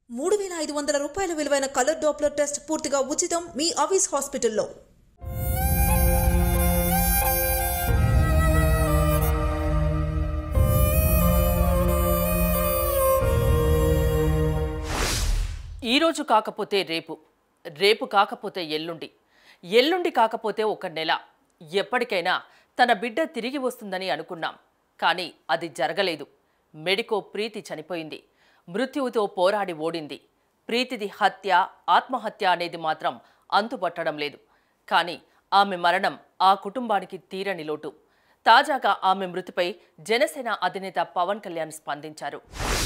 మూడు వేల ఐదు వందల రూపాయల విలువైన కలర్ డాప్లర్ టెస్ట్ పూర్తిగా ఉచితం మీ అవిస్ హాస్పిటల్లో ఈరోజు కాకపోతే రేపు రేపు కాకపోతే ఎల్లుండి ఎల్లుండి కాకపోతే ఒక నెల ఎప్పటికైనా తన బిడ్డ తిరిగి వస్తుందని అనుకున్నాం కానీ అది జరగలేదు మెడికో ప్రీతి చనిపోయింది మృత్యువుతో పోరాడి ఓడింది ప్రీతిది హత్య ఆత్మహత్య అనేది మాత్రం అంతుపట్టడం లేదు కానీ ఆమె మరణం ఆ కుటుంబానికి తీరని లోటు తాజాగా ఆమె మృతిపై జనసేన అధినేత పవన్ కళ్యాణ్ స్పందించారు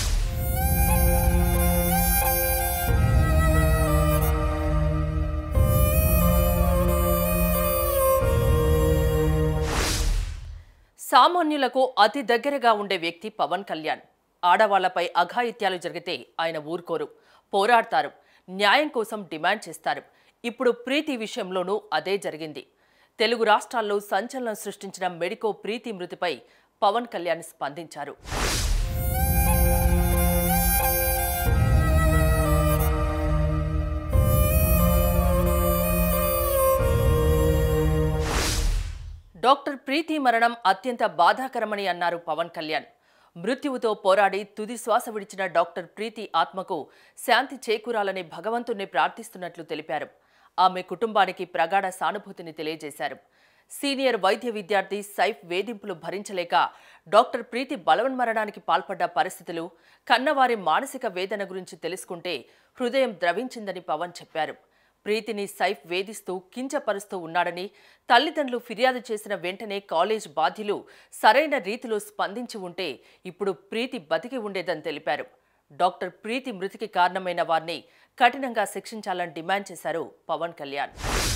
సామాన్యులకు అతి దగ్గరగా ఉండే వ్యక్తి పవన్ కళ్యాణ్ ఆడవాళ్లపై అఘాయిత్యాలు జరిగితే ఆయన ఊరుకోరు పోరాడతారు న్యాయం కోసం డిమాండ్ చేస్తారు ఇప్పుడు ప్రీతి విషయంలోనూ అదే జరిగింది తెలుగు రాష్ట్రాల్లో సంచలనం సృష్టించిన మెడికో ప్రీతి మృతిపై పవన్ కళ్యాణ్ స్పందించారు డాక్టర్ ప్రీతి మరణం అత్యంత బాధాకరమని అన్నారు పవన్ కళ్యాణ్ మృత్యువుతో పోరాడి తుది శ్వాస విడిచిన డాక్టర్ ప్రీతి ఆత్మకు శాంతి చేకూరాలని భగవంతుణ్ణి ప్రార్థిస్తున్నట్లు తెలిపారు ఆమె కుటుంబానికి ప్రగాఢ సానుభూతిని తెలియజేశారు సీనియర్ వైద్య విద్యార్థి సైఫ్ వేధింపులు భరించలేక డాక్టర్ ప్రీతి బలవన్మరణానికి పాల్పడ్డ పరిస్థితులు కన్నవారి మానసిక వేదన గురించి తెలుసుకుంటే హృదయం ద్రవించిందని పవన్ చెప్పారు ప్రీతిని సైఫ్ వేధిస్తూ కించపరుస్తూ ఉన్నాడని తల్లిదండ్రులు ఫిర్యాదు చేసిన వెంటనే కాలేజ్ బాధ్యులు సరైన రీతిలో స్పందించి ఉంటే ఇప్పుడు ప్రీతి బతికి ఉండేదని తెలిపారు డాక్టర్ ప్రీతి మృతికి కారణమైన వారిని కఠినంగా శిక్షించాలని డిమాండ్ చేశారు పవన్ కళ్యాణ్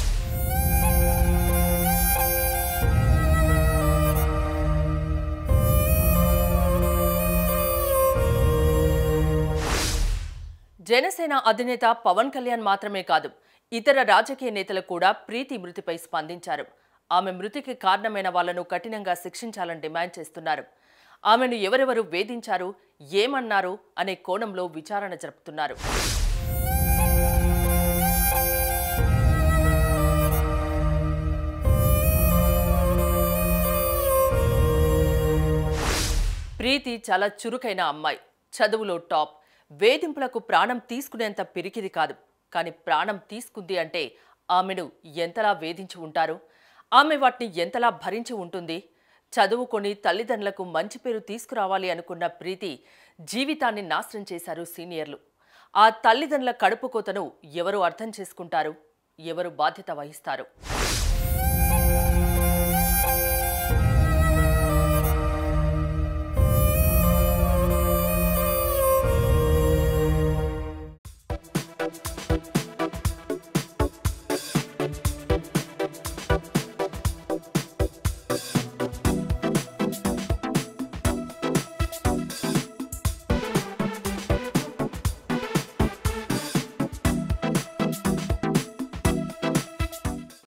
జనసేన అధినేత పవన్ కళ్యాణ్ మాత్రమే కాదు ఇతర రాజకీయ నేతలు కూడా ప్రీతి మృతిపై స్పందించారు ఆమె మృతికి కారణమైన వాళ్లను కఠినంగా శిక్షించాలని డిమాండ్ చేస్తున్నారు ఆమెను ఎవరెవరు వేధించారు ఏమన్నారు అనే కోణంలో విచారణ జరుపుతున్నారు ప్రీతి చాలా చురుకైన అమ్మాయి చదువులో టాప్ వేధింపులకు ప్రాణం తీసుకునేంత పిరికిది కాదు కానీ ప్రాణం తీసుకుంది అంటే ఆమెను ఎంతలా వేధించి ఉంటారు ఆమె వాటిని ఎంతలా భరించి ఉంటుంది చదువుకొని తల్లిదండ్రులకు మంచి పేరు తీసుకురావాలి అనుకున్న ప్రీతి జీవితాన్ని నాశనం చేశారు సీనియర్లు ఆ తల్లిదండ్రుల కడుపు కోతను ఎవరు అర్థం చేసుకుంటారు ఎవరు బాధ్యత వహిస్తారు